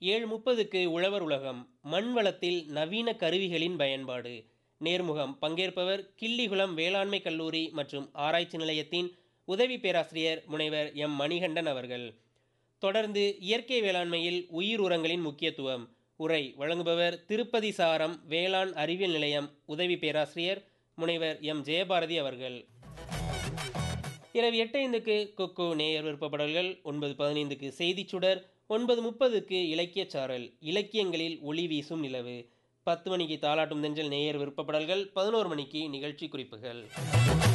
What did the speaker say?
ஏழு முப்பதுக்கு உழவர் உலகம் மண் வளத்தில் நவீன கருவிகளின் பயன்பாடு நேர்முகம் பங்கேற்பவர் கிள்ளிகுளம் வேளாண்மை கல்லூரி மற்றும் ஆராய்ச்சி நிலையத்தின் உதவி பேராசிரியர் முனைவர் எம் மணிகண்டன் அவர்கள் தொடர்ந்து இயற்கை வேளாண்மையில் உயிர் உரங்களின் முக்கியத்துவம் உரை வழங்குபவர் திருப்பதி சாரம் வேளாண் அறிவியல் நிலையம் உதவி பேராசிரியர் முனைவர் எம் ஜெயபாரதி அவர்கள் இரவு எட்டு ஐந்துக்கு கொக்கோ நேயர் விருப்பப்படல்கள் ஒன்பது பதினைந்துக்கு செய்திச் சுடர் ஒன்பது முப்பதுக்கு இலக்கியச் சாரல் இலக்கியங்களில் ஒளி வீசும் நிலவு பத்து மணிக்கு தாலாட்டும் தென்றல் நேயர் விருப்பப்படல்கள் பதினோரு மணிக்கு நிகழ்ச்சி குறிப்புகள்